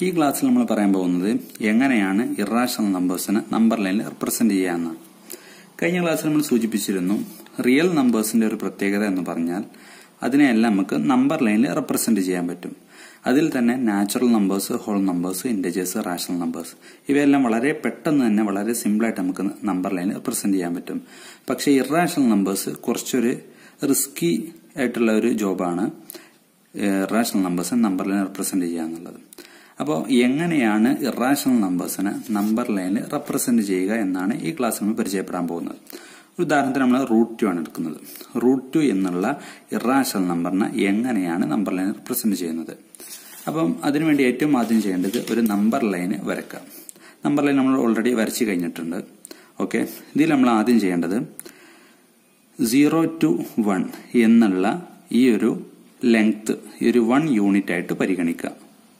ഈ ക്ലാസ്സിൽ നമ്മൾ പറയാൻ പോകുന്നത് എങ്ങനെയാണ് ഇറാഷണൽ നമ്പേഴ്സിനെ നമ്പർ ലൈനിൽ റെപ്രസെന്റ് ചെയ്യാമെന്നാണ് കഴിഞ്ഞ ക്ലാസ്സിൽ നമ്മൾ സൂചിപ്പിച്ചിരുന്നു റിയൽ നമ്പേഴ്സിന്റെ ഒരു പ്രത്യേകത എന്ന് പറഞ്ഞാൽ അതിനെയെല്ലാം നമുക്ക് നമ്പർ ലൈനിൽ റെപ്രസെന്റ് ചെയ്യാൻ പറ്റും അതിൽ തന്നെ natural numbers whole numbers integers rational numbers ഇവയെല്ലാം വളരെ പെട്ടെന്ന് തന്നെ വളരെ സിമ്പിളായിട്ട് നമുക്ക് നമ്പർ ലൈനിൽ റെപ്രസെന്റ് ചെയ്യാൻ പറ്റും പക്ഷേ ഇറാഷണൽ നമ്പേഴ്സ് കുറച്ചൊരു റിസ്കി ആയിട്ടുള്ള ഒരു ജോബാണ് ഇറാഷണൽ നമ്പേഴ്സിനെ നമ്പർ ലൈനിൽ റെപ്രസെന്റ് ചെയ്യുക എന്നുള്ളത് അപ്പോൾ എങ്ങനെയാണ് ഇറാഷണൽ നമ്പേഴ്സിനെ നമ്പർ ലൈനിൽ റെപ്രസെന്റ് ചെയ്യുക എന്നാണ് ഈ ക്ലാസ്സിൽ നമ്മൾ പരിചയപ്പെടാൻ പോകുന്നത് ഒരു ഉദാഹരണത്തിന് നമ്മൾ റൂട്ട് ടു ആണ് എടുക്കുന്നത് റൂട്ട് ടു എന്നുള്ള ഇറാഷണൽ നമ്പറിനെ എങ്ങനെയാണ് നമ്പർ ലൈനിൽ റെപ്രസെന്റ് ചെയ്യുന്നത് അപ്പം അതിനുവേണ്ടി ഏറ്റവും ആദ്യം ചെയ്യേണ്ടത് ഒരു നമ്പർ ലൈന് വരക്കാം നമ്പർ ലൈൻ നമ്മൾ ഓൾറെഡി വരച്ചു കഴിഞ്ഞിട്ടുണ്ട് ഓക്കെ ഇതിൽ നമ്മൾ ആദ്യം ചെയ്യേണ്ടത് സീറോ ടു വൺ എന്നുള്ള ഈ ഒരു ലെങ്ത് ഈ ഒരു വൺ യൂണിറ്റ് ആയിട്ട് പരിഗണിക്കുക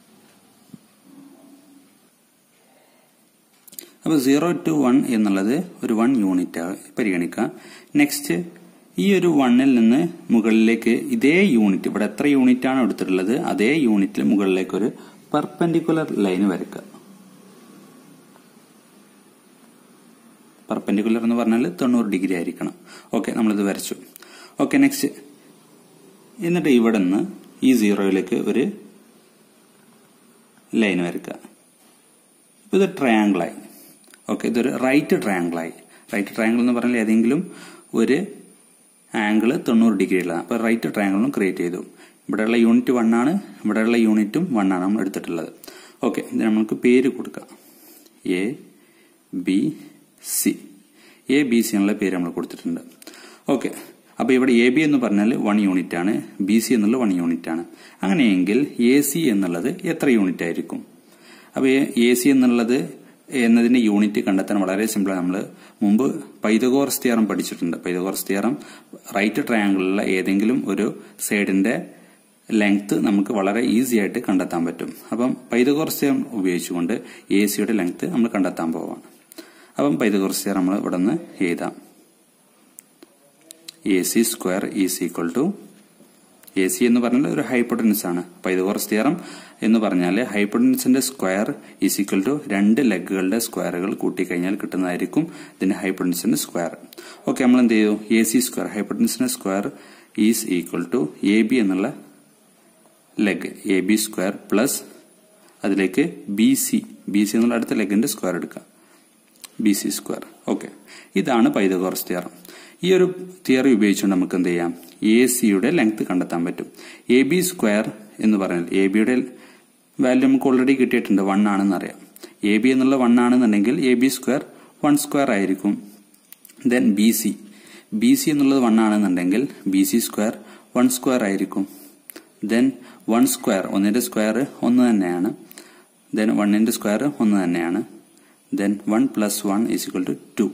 അപ്പോൾ സീറോ ടു വൺ എന്നുള്ളത് ഒരു വൺ യൂണിറ്റ് പരിഗണിക്കുക നെക്സ്റ്റ് ഈ ഒരു വണ്ണിൽ നിന്ന് മുകളിലേക്ക് ഇതേ യൂണിറ്റ് ഇവിടെ എത്ര യൂണിറ്റ് ആണ് എടുത്തിട്ടുള്ളത് അതേ യൂണിറ്റിൽ മുകളിലേക്ക് ഒരു പെർപെൻഡിക്കുലർ ലൈൻ വരയ്ക്കുക പെർപെൻഡിക്കുലർ എന്ന് പറഞ്ഞാൽ തൊണ്ണൂറ് ഡിഗ്രി ആയിരിക്കണം ഓക്കെ നമ്മളിത് വരച്ചു ഓക്കെ നെക്സ്റ്റ് എന്നിട്ട് ഇവിടെ നിന്ന് ഈ സീറോയിലേക്ക് ഒരു ലൈൻ വരയ്ക്കുക ഇത് ട്രയാങ്കിളായി ഓക്കെ ഇതൊരു റൈറ്റ് ട്രയാങ്കിളായി റൈറ്റ് ട്രയാങ്കിൾ എന്ന് പറഞ്ഞാൽ ഏതെങ്കിലും ഒരു ആംഗിൾ തൊണ്ണൂറ് ഡിഗ്രി ഉള്ളതാണ് അപ്പോൾ റൈറ്റ് ട്രയാങ്കിളും ക്രിയേറ്റ് ചെയ്തു ഇവിടെയുള്ള യൂണിറ്റ് വൺ ആണ് ഇവിടെയുള്ള യൂണിറ്റും വൺ ആണ് നമ്മൾ എടുത്തിട്ടുള്ളത് ഓക്കെ ഇത് നമുക്ക് പേര് കൊടുക്കാം A B C A B C എന്നുള്ള പേര് നമ്മൾ കൊടുത്തിട്ടുണ്ട് ഓക്കെ അപ്പോൾ ഇവിടെ എ ബി എന്ന് പറഞ്ഞാൽ വൺ യൂണിറ്റ് ആണ് ബി സി എന്നുള്ളത് വൺ യൂണിറ്റ് ആണ് അങ്ങനെയെങ്കിൽ എ സി എന്നുള്ളത് എത്ര യൂണിറ്റ് ആയിരിക്കും അപ്പോൾ എ സി എന്നുള്ളത് എന്നതിന്റെ യൂണിറ്റ് കണ്ടെത്താൻ വളരെ സിമ്പിളാണ് നമ്മൾ മുമ്പ് പൈതകോറസ് തിയറം പഠിച്ചിട്ടുണ്ട് പൈതകോറസ് തിയറം റൈറ്റ് ട്രയാങ്കിളിലുള്ള ഏതെങ്കിലും ഒരു സൈഡിന്റെ ലെങ്ത് നമുക്ക് വളരെ ഈസി ആയിട്ട് കണ്ടെത്താൻ പറ്റും അപ്പം പൈതകോറസ് തിയറം ഉപയോഗിച്ചുകൊണ്ട് എ സിയുടെ ലെങ്ത് നമ്മൾ കണ്ടെത്താൻ പോവാണ് അപ്പം പൈതകോറസ് തിയറം നമ്മൾ ഇവിടെ നിന്ന് എഴുതാം A C square is equal to A C എന്ന് പറഞ്ഞാൽ ഒരു ഹൈപ്പോട്ടൻസ് ആണ് പൈതകോറസ് തിയറം എന്ന് പറഞ്ഞാൽ ഹൈപ്പോട്ടൻസിന്റെ സ്ക്വയർ ഈസ് ഈക്വൽ ടു രണ്ട് ലെഗുകളുടെ സ്ക്വയറുകൾ കൂട്ടിക്കഴിഞ്ഞാൽ കിട്ടുന്നതായിരിക്കും ഇതിന്റെ ഹൈപ്പോട്ടൻസിന്റെ സ്ക്വയർ ഓക്കെ നമ്മൾ എന്ത് ചെയ്തു എ സി സ്ക്വയർ ഹൈപ്പോട്ടൻസിന്റെ square is equal to A B എന്നുള്ള leg A B square plus അതിലേക്ക് ബി സി ബി സി എന്നുള്ള അടുത്ത ലെഗിന്റെ സ്ക്വയർ എടുക്കുക ബി സി സ്ക്വയർ ഓക്കെ ഇതാണ് പൈതകോറസ് തിയറം ഈ ഒരു തിയറി ഉപയോഗിച്ചുകൊണ്ട് നമുക്ക് എന്ത് ചെയ്യാം എ സിയുടെ ലെങ്ത് കണ്ടെത്താൻ പറ്റും എ ബി സ്ക്വയർ എന്ന് പറഞ്ഞാൽ എ ബിയുടെ വാല്യൂ നമുക്ക് ഓൾറെഡി കിട്ടിയിട്ടുണ്ട് വൺ ആണെന്ന് അറിയാം എ ബി എന്നുള്ള വൺ ആണെന്നുണ്ടെങ്കിൽ A B square one square ആയിരിക്കും then B C B C എന്നുള്ളത് വൺ ആണെന്നുണ്ടെങ്കിൽ B C square one square ആയിരിക്കും ദെൻ വൺ സ്ക്വയർ ഒന്നിന്റെ സ്ക്വയർ ഒന്ന് തന്നെയാണ് ദെൻ വണ്ണിന്റെ സ്ക്വയർ ഒന്ന് തന്നെയാണ് then one plus one is equal to two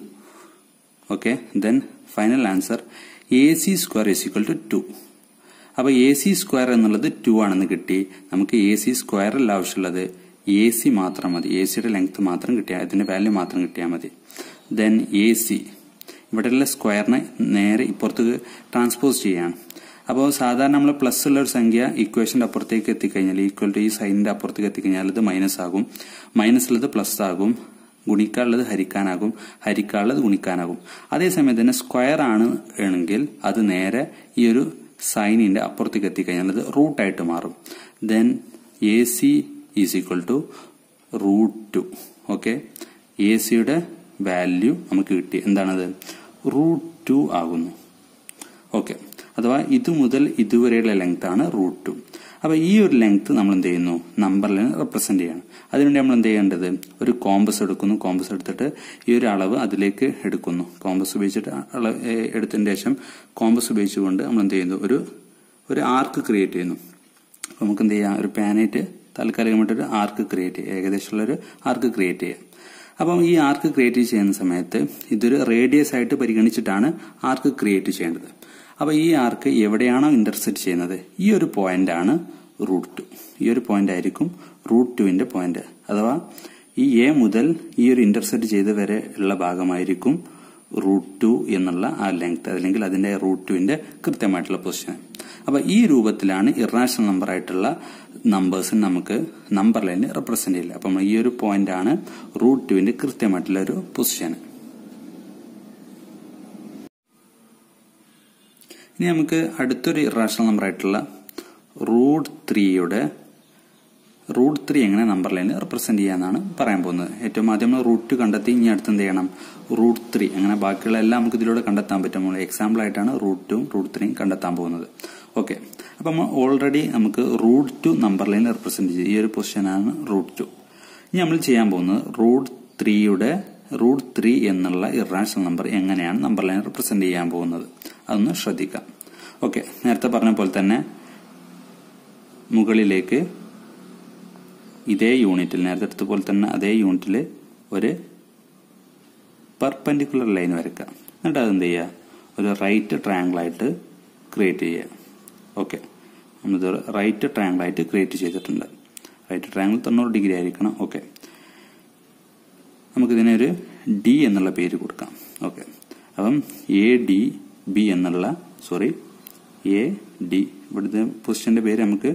okay then final answer A C square is equal to two അപ്പോൾ A C square എന്നുള്ളത് two ആണെന്ന് കിട്ടി നമുക്ക് എ സി സ്ക്വയറല്ല ആവശ്യമുള്ളത് എ സി മാത്രം മതി എ സിയുടെ ലെങ്ത് മാത്രം കിട്ടിയാൽ ഇതിന്റെ വാല്യൂ മാത്രം കിട്ടിയാൽ മതി ദെൻ എ സി ഇവിടെയുള്ള സ്ക്വയറിനെ നേരെ ഇപ്പുറത്തേക്ക് ട്രാൻസ്പോസ് ചെയ്യാണ് അപ്പോൾ സാധാരണ നമ്മൾ പ്ലസ് ഉള്ള ഒരു സംഖ്യ ഇക്വേഷന്റെ അപ്പുറത്തേക്ക് എത്തിക്കഴിഞ്ഞാൽ ഈക്വൽ ടു ഈ സൈനിന്റെ അപ്പുറത്തേക്ക് എത്തിക്കഴിഞ്ഞാൽ ഇത് മൈനസ് ആകും മൈനസ് ഉള്ളത് പ്ലസ് ആകും ഗുണിക്കാനുള്ളത് ഹരിക്കാനാകും ഹരിക്കാനുള്ളത് ഗുണിക്കാനാകും അതേസമയം തന്നെ സ്ക്വയർ ആണ് ആണെങ്കിൽ അത് നേരെ ഈ ഒരു സൈനിന്റെ അപ്പുറത്തേക്ക് എത്തിക്കഴിഞ്ഞാൽ അത് റൂട്ടായിട്ട് മാറും then A C is equal to root two okay A സിയുടെ വാല്യൂ നമുക്ക് കിട്ടി എന്താണത് റൂട്ട് ടു ആകുന്നു ഓക്കെ അഥവാ ഇത് മുതൽ ഇതുവരെയുള്ള ലെങ്ത് ആണ് റൂട്ട് ടു അപ്പൊ ഈ ഒരു ലെങ്ത് നമ്മൾ എന്ത് ചെയ്യുന്നു നമ്പറിൽ റെപ്രസെന്റ് ചെയ്യണം അതിനുവേണ്ടി നമ്മൾ എന്ത് ചെയ്യേണ്ടത് ഒരു കോമ്പസ് എടുക്കുന്നു കോമ്പസ് എടുത്തിട്ട് ഈ ഒരു അളവ് അതിലേക്ക് എടുക്കുന്നു കോമ്പസ് ഉപയോഗിച്ചിട്ട് അളവ് എടുത്തതിന് ശേഷം കോമ്പസ് ഉപയോഗിച്ചുകൊണ്ട് നമ്മൾ എന്ത് ചെയ്യുന്നു ഒരു ഒരു ആർക്ക് ക്രിയേറ്റ് ചെയ്യുന്നു അപ്പൊ നമുക്ക് എന്ത് ചെയ്യാം ഒരു പാനായിട്ട് താൽക്കാലികമായിട്ട് ഒരു ആർക്ക് ക്രിയേറ്റ് ചെയ്യുക ഏകദേശമുള്ള ഒരു ആർക്ക് ക്രിയേറ്റ് ചെയ്യാം അപ്പം ഈ ആർക്ക് ക്രിയേറ്റ് ചെയ്യുന്ന സമയത്ത് ഇതൊരു റേഡിയസ് ആയിട്ട് പരിഗണിച്ചിട്ടാണ് ആർക്ക് ക്രിയേറ്റ് ചെയ്യേണ്ടത് അപ്പൊ ഈ ആർക്ക് എവിടെയാണോ ഇന്റർസെക്ട് ചെയ്യുന്നത് ഈ ഒരു പോയിന്റ് ആണ് റൂട്ട് ടു ഈ ഒരു പോയിന്റ് ആയിരിക്കും റൂട്ട് ടുവിന്റെ പോയിന്റ് അഥവാ ഈ എ മുതൽ ഈ ഒരു ഇന്റർസെക്ട് ചെയ്ത് വരെ ഉള്ള ഭാഗമായിരിക്കും റൂട്ട് ടു എന്നുള്ള ആ ലെങ്ത് അല്ലെങ്കിൽ അതിന്റെ റൂട്ട് ടുവിന്റെ കൃത്യമായിട്ടുള്ള പൊസിഷൻ അപ്പൊ ഈ രൂപത്തിലാണ് ഇറാഷണൽ നമ്പർ ആയിട്ടുള്ള നമ്പേഴ്സിന് നമുക്ക് നമ്പർ ലൈനിൽ റെപ്രസെന്റ് ചെയ്യില്ല അപ്പൊ ഈ ഒരു പോയിന്റ് ആണ് റൂട്ട് ടുവിന്റെ കൃത്യമായിട്ടുള്ള ഒരു പൊസിഷൻ ഇനി നമുക്ക് അടുത്തൊരു ഇറാഷണൽ നമ്പർ ആയിട്ടുള്ള റൂട്ട് ത്രീയുടെ റൂട്ട് ത്രീ എങ്ങനെ നമ്പർ ലൈനിൽ റെപ്രസെന്റ് ചെയ്യാന്നാണ് പറയാൻ പോകുന്നത് ഏറ്റവും ആദ്യം നമ്മൾ റൂട്ട് കണ്ടെത്തി ഇനി അടുത്ത് എന്ത് ചെയ്യണം റൂട്ട് ത്രീ അങ്ങനെ ബാക്കിയുള്ള എല്ലാം നമുക്ക് ഇതിലൂടെ കണ്ടെത്താൻ പറ്റും നമ്മൾ എക്സാമ്പിൾ ആയിട്ടാണ് റൂട്ട് ടു റൂട്ട് ത്രീയും കണ്ടെത്താൻ പോകുന്നത് ഓക്കെ അപ്പൊ നമ്മൾ ഓൾറെഡി നമുക്ക് റൂട്ട് ടു നമ്പർ ലൈനിൽ റെപ്രസെന്റ് ചെയ്തു ഈ ഒരു പൊസിഷനാണ് റൂട്ട് ടു ഇനി നമ്മൾ ചെയ്യാൻ പോകുന്നത് റൂട്ട് ത്രീയുടെ റൂട്ട് ത്രീ എന്നുള്ള ഇറാഷണൽ നമ്പർ എങ്ങനെയാണ് നമ്പർ ലൈൻ റെപ്രസെന്റ് ചെയ്യാൻ പോകുന്നത് അതൊന്ന് ശ്രദ്ധിക്കാം ഓക്കെ നേരത്തെ പറഞ്ഞ പോലെ തന്നെ മുകളിലേക്ക് ഇതേ യൂണിറ്റിൽ നേരത്തെ എടുത്ത പോലെ തന്നെ അതേ യൂണിറ്റിൽ ഒരു പെർപെൻഡിക്കുലർ ലൈൻ വരയ്ക്കുക എന്നിട്ട് അതെന്ത് ചെയ്യുക ഒരു റൈറ്റ് ട്രയാങ്കിൾ ആയിട്ട് ക്രിയേറ്റ് ചെയ്യുക ഓക്കെ നമ്മളിത് റൈറ്റ് ട്രയാങ്കിൾ ആയിട്ട് ക്രിയേറ്റ് ചെയ്തിട്ടുണ്ട് റൈറ്റ് ട്രയാങ്കിൾ തൊണ്ണൂറ് ഡിഗ്രി ആയിരിക്കണം ഓക്കെ നമുക്കിതിനെ ഒരു ഡി എന്നുള്ള പേര് കൊടുക്കാം ഓക്കെ അപ്പം എ ഡി ബി എന്നുള്ള സോറി എ ഡി ഇവിടുത്തെ പൊസിഷന്റെ പേര് നമുക്ക്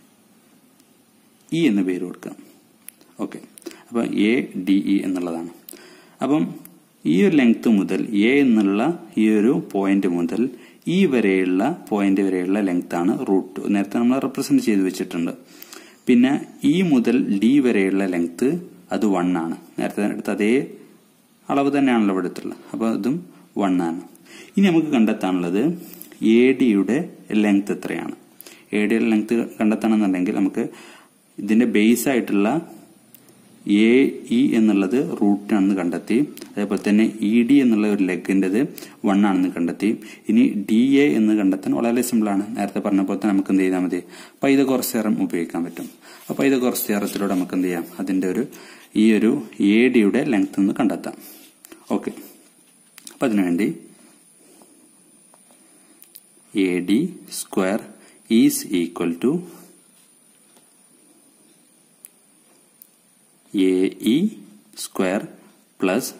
ഇ എന്ന പേര് കൊടുക്കാം ഓക്കെ അപ്പം എ ഡി ഇ എന്നുള്ളതാണ് അപ്പം ഈ ഒരു ലെങ്ത് മുതൽ എ എന്നുള്ള ഈ ഒരു പോയിന്റ് മുതൽ ഈ വരെയുള്ള പോയിന്റ് വരെയുള്ള ലെങ്ത് ആണ് റൂട്ട് നേരത്തെ നമ്മൾ റെപ്രസെന്റ് ചെയ്ത് വെച്ചിട്ടുണ്ട് പിന്നെ ഇ മുതൽ ഡി വരെയുള്ള ലെങ്ത് അത് വൺ ആണ് നേരത്തെ എടുത്ത അതേ അളവ് തന്നെയാണല്ലോ ഇവിടെ എടുത്തുള്ളത് അപ്പോൾ അതും വൺ ആണ് ഇനി നമുക്ക് കണ്ടെത്താനുള്ളത് എ ഡിയുടെ ലെങ്ത് എത്രയാണ് എ ഡിയുടെ ലെങ്ത് കണ്ടെത്തണമെന്നുണ്ടെങ്കിൽ നമുക്ക് ഇതിന്റെ ബേസ് ആയിട്ടുള്ള എ ഇ എന്നുള്ളത് റൂട്ട് ആണെന്ന് കണ്ടെത്തി അതേപോലെ തന്നെ ഇ ഡി എന്നുള്ള ഒരു ലെഗിൻ്റെത് വൺ ആണെന്ന് കണ്ടെത്തി ഇനി ഡി എ എന്ന് കണ്ടെത്താൻ വളരെ സിമ്പിൾ ആണ് നേരത്തെ പറഞ്ഞ പോലെ തന്നെ നമുക്ക് എന്ത് ചെയ്താൽ മതി പൈത കുറച്ച് നേരം ഉപയോഗിക്കാൻ പറ്റും അപ്പൊ പൈത കുറച്ച് നേരത്തിലൂടെ നമുക്ക് എന്ത് ചെയ്യാം അതിന്റെ ഒരു ഈ ഒരു എ ഡിയുടെ ലെങ്ത് ഒന്ന് കണ്ടെത്താം ഓക്കെ അപ്പൊ അതിനുവേണ്ടി A D square is equal to A E square plus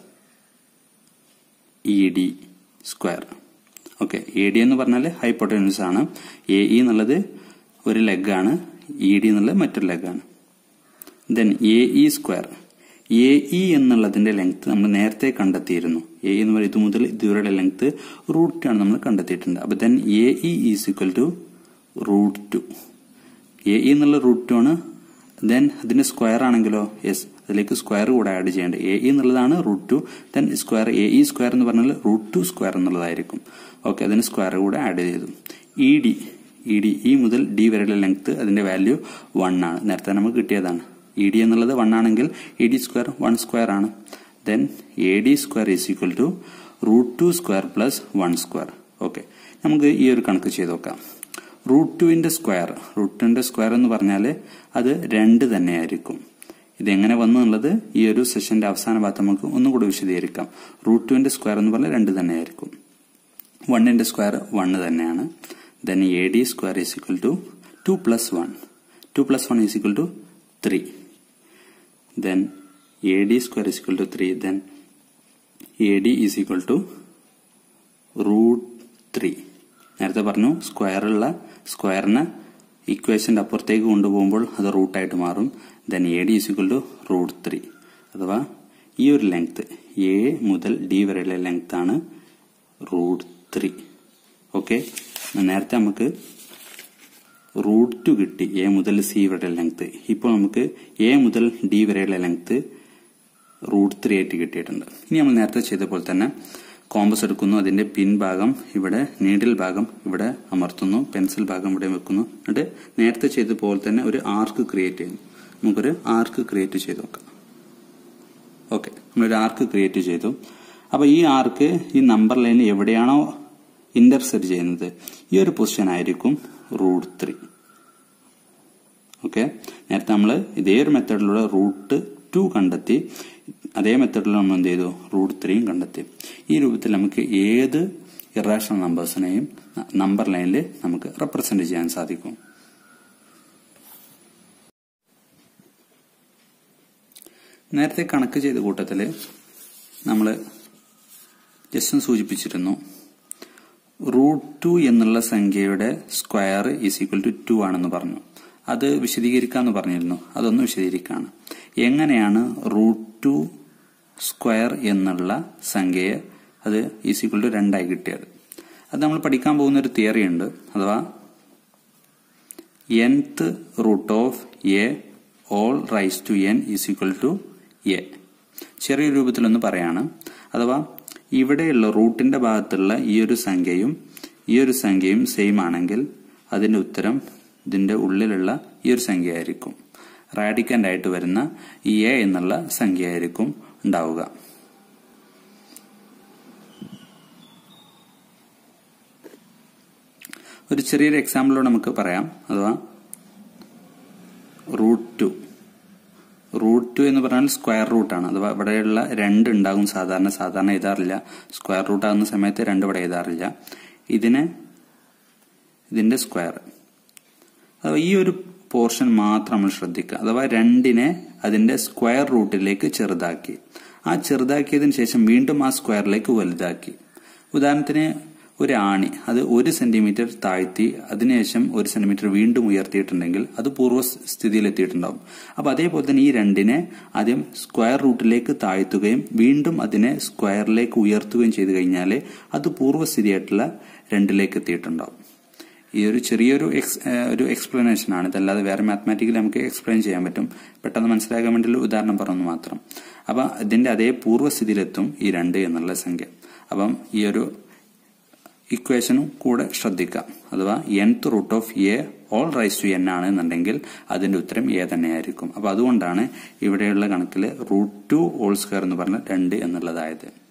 E D square okay A D എന്ന് പറഞ്ഞാൽ ഹൈപ്പോട്ടൻസ് ആണ് എ ഇ എന്നുള്ളത് ഒരു ലെഗാണ് ഇ ഡി എന്നുള്ളത് മറ്റൊരു ലെഗാണ് then A E square A E എന്നുള്ളതിന്റെ ലെങ്ത് നമ്മൾ നേരത്തെ കണ്ടെത്തിയിരുന്നു എ എന്ന് പറയുന്നത് ഇത് മുതൽ ഇതുവരെയുള്ള ലെങ്ത് റൂട്ട് ആണ് നമ്മൾ കണ്ടെത്തിയിട്ടുണ്ട് അപ്പൊ then A E is equal to root two A E എന്നുള്ള റൂട്ട് ടു ആണ് ദെൻ അതിന്റെ സ്ക്വയർ ആണെങ്കിലോ യെസ് അതിലേക്ക് സ്ക്വയർ കൂടെ ആഡ് ചെയ്യേണ്ടത് എ ഇ എന്നുള്ളതാണ് root two then square A E square എന്ന് പറഞ്ഞാൽ റൂട്ട് ടു സ്ക്വയർ എന്നുള്ളതായിരിക്കും ഓക്കെ അതിന് സ്ക്വയർ കൂടെ ആഡ് ചെയ്തു E D E D E മുതൽ ഡി വരെയുള്ള ലെങ്ത് അതിന്റെ വാല്യൂ വൺ ആണ് നേരത്തെ നമുക്ക് കിട്ടിയതാണ് ഇ ഡി എന്നുള്ളത് വൺ ആണെങ്കിൽ E D square one square ആണ് then A D square is equal to root two square plus one square okay നമുക്ക് ഈ ഒരു കണക്ക് ചെയ്ത് നോക്കാം റൂട്ട് ടുവിന്റെ സ്ക്വയർ റൂട്ട് ടുവിന്റെ സ്ക്വയർ എന്ന് പറഞ്ഞാൽ അത് രണ്ട് തന്നെയായിരിക്കും ഇതെങ്ങനെ വന്നു എന്നുള്ളത് ഈ ഒരു സെഷന്റെ അവസാന ഭാഗത്ത് നമുക്ക് ഒന്നുകൂടി വിശദീകരിക്കാം റൂട്ട് ടുവിന്റെ സ്ക്വയർ എന്ന് പറഞ്ഞാൽ രണ്ട് തന്നെയായിരിക്കും വണ്ണിന്റെ സ്ക്വയർ വണ്ണ് തന്നെയാണ് then A D square is equal to two plus one two plus one is equal to three then A D square is equal to three then A D is equal to root three നേരത്തെ പറഞ്ഞു സ്ക്വയറുള്ള സ്ക്വയറിന് ഇക്വേഷന്റെ അപ്പുറത്തേക്ക് കൊണ്ടുപോകുമ്പോൾ അത് റൂട്ടായിട്ട് മാറും then A D equal to root three അഥവാ ഈ ഒരു ലെങ്ത് എ മുതൽ ഡി വരെയുള്ള ലെങ്ത് ആണ് റൂട്ട് ത്രീ ഓക്കെ നേരത്തെ നമുക്ക് റൂട്ട് ടു കിട്ടി എ മുതൽ സി വരെയുള്ള ലെങ്ത് ഇപ്പോൾ നമുക്ക് എ മുതൽ ഡി വരെയുള്ള ലെങ്ത് റൂട്ട് ത്രീ ആയിട്ട് കിട്ടിയിട്ടുണ്ട് ഇനി നമ്മൾ നേരത്തെ ചെയ്ത പോലെ തന്നെ കോമ്പസ് എടുക്കുന്നു അതിന്റെ പിൻഭാഗം ഇവിടെ നീഡിൽ ഭാഗം ഇവിടെ അമർത്തുന്നു പെൻസിൽ ഭാഗം ഇവിടെ വെക്കുന്നു എന്നിട്ട് നേരത്തെ ചെയ്ത പോലെ തന്നെ ഒരു ആർക്ക് ക്രിയേറ്റ് ചെയ്യുന്നു നമുക്കൊരു ആർക്ക് ക്രിയേറ്റ് ചെയ്ത് നോക്കാം ഓക്കെ നമ്മളൊരു ആർക്ക് ക്രിയേറ്റ് ചെയ്തു അപ്പൊ ഈ ആർക്ക് ഈ നമ്പർ ലൈനിൽ എവിടെയാണോ ഇന്റർസെറ്റ് ചെയ്യുന്നത് ഈ ഒരു പൊസിഷൻ ആയിരിക്കും റൂട്ട് ത്രീ ഓക്കെ നേരത്തെ നമ്മൾ ഇതേ ഒരു മെത്തേഡിലൂടെ റൂട്ട് ടു കണ്ടെത്തി അതേ മെത്തേഡിൽ നമ്മൾ എന്ത് ചെയ്തു റൂട്ട് ത്രീയും കണ്ടെത്തി ഈ രൂപത്തിൽ നമുക്ക് ഏത് ഇറാഷണൽ നമ്പേഴ്സിനെയും നമ്പർ ലൈനിൽ നമുക്ക് റെപ്രസെന്റ് ചെയ്യാൻ സാധിക്കും നേരത്തെ കണക്ക് ചെയ്ത കൂട്ടത്തിൽ നമ്മൾ ജസ്റ്റ് സൂചിപ്പിച്ചിരുന്നു റൂട്ട് ടു എന്നുള്ള സംഖ്യയുടെ square is equal to two ആണെന്ന് പറഞ്ഞു അത് വിശദീകരിക്കാന്ന് പറഞ്ഞിരുന്നു അതൊന്ന് വിശദീകരിക്കാണ് എങ്ങനെയാണ് റൂട്ട് ടു സ്ക്വയർ എന്നുള്ള സംഖ്യയെ അത് ഈസ് ഈക്വൽ ടു രണ്ടായി കിട്ടിയത് അത് നമ്മൾ പഠിക്കാൻ പോകുന്ന ഒരു തിയറി ഉണ്ട് അഥവാ nth root of a whole raise to n is equal to a ചെറിയ രൂപത്തിലൊന്ന് പറയാണ് അഥവാ ഇവിടെയുള്ള റൂട്ടിന്റെ ഭാഗത്തുള്ള ഈ ഒരു സംഖ്യയും ഈ ഒരു സംഖ്യയും സെയിം ആണെങ്കിൽ അതിന്റെ ഉത്തരം ഇതിന്റെ ഉള്ളിലുള്ള ഈ ഒരു സംഖ്യ ആയിരിക്കും റാഡിക്കന്റ് ആയിട്ട് വരുന്ന ഈ എ എന്നുള്ള സംഖ്യ ആയിരിക്കും ഉണ്ടാവുക ഒരു ചെറിയൊരു എക്സാമ്പിളോട് നമുക്ക് പറയാം അഥവാ റൂട്ട് ടു റൂട്ട് ടു എന്ന് പറഞ്ഞാൽ സ്ക്വയർ റൂട്ടാണ് അഥവാ ഇവിടെയുള്ള രണ്ട് ഉണ്ടാകും സാധാരണ സാധാരണ എഴുതാറില്ല സ്ക്വയർ റൂട്ട് ആകുന്ന സമയത്ത് രണ്ട് ഇവിടെ എഴുതാറില്ല ഇതിനെ ഇതിന്റെ സ്ക്വയർ അഥവാ ഈ ഒരു പോർഷൻ മാത്രം നമ്മൾ ശ്രദ്ധിക്കുക അഥവാ രണ്ടിനെ അതിന്റെ സ്ക്വയർ റൂട്ടിലേക്ക് ചെറുതാക്കി ആ ചെറുതാക്കിയതിനു ശേഷം വീണ്ടും ആ സ്ക്വയറിലേക്ക് വലുതാക്കി ഉദാഹരണത്തിന് ഒരു ആണി അത് ഒരു സെന്റിമീറ്റർ താഴ്ത്തി അതിനുശേഷം ഒരു സെന്റിമീറ്റർ വീണ്ടും ഉയർത്തിയിട്ടുണ്ടെങ്കിൽ അത് പൂർവ്വ സ്ഥിതിയിൽ എത്തിയിട്ടുണ്ടാവും അപ്പൊ അതേപോലെ തന്നെ ഈ രണ്ടിനെ ആദ്യം സ്ക്വയർ റൂട്ടിലേക്ക് താഴ്ത്തുകയും വീണ്ടും അതിനെ സ്ക്വയറിലേക്ക് ഉയർത്തുകയും ചെയ്തു കഴിഞ്ഞാൽ അത് പൂർവ്വസ്ഥിതിയായിട്ടുള്ള രണ്ടിലേക്ക് എത്തിയിട്ടുണ്ടാവും ഈ ഒരു ചെറിയൊരു എക്സ് ഒരു എക്സ്പ്ലനേഷൻ ആണ് ഇതല്ലാതെ വേറെ മാത്തമാറ്റിക്കലി നമുക്ക് എക്സ്പ്ലെയിൻ ചെയ്യാൻ പറ്റും പെട്ടെന്ന് മനസ്സിലാക്കാൻ വേണ്ടി ഉദാഹരണം പറഞ്ഞു മാത്രം അപ്പൊ ഇതിന്റെ അതേ പൂർവ്വസ്ഥിതിയിലെത്തും ഈ രണ്ട് എന്നുള്ള സംഖ്യ അപ്പം ഈ ഒരു ഇക്വേഷനും കൂടെ ശ്രദ്ധിക്കാം അഥവാ nth root of a whole raise to n ആണ് എന്നുണ്ടെങ്കിൽ അതിന്റെ ഉത്തരം എ തന്നെയായിരിക്കും അപ്പൊ അതുകൊണ്ടാണ് ഇവിടെയുള്ള കണക്കിൽ റൂട്ട് ടു ഓൾ സ്ക്വയർ എന്ന് പറഞ്ഞ രണ്ട് എന്നുള്ളതായത്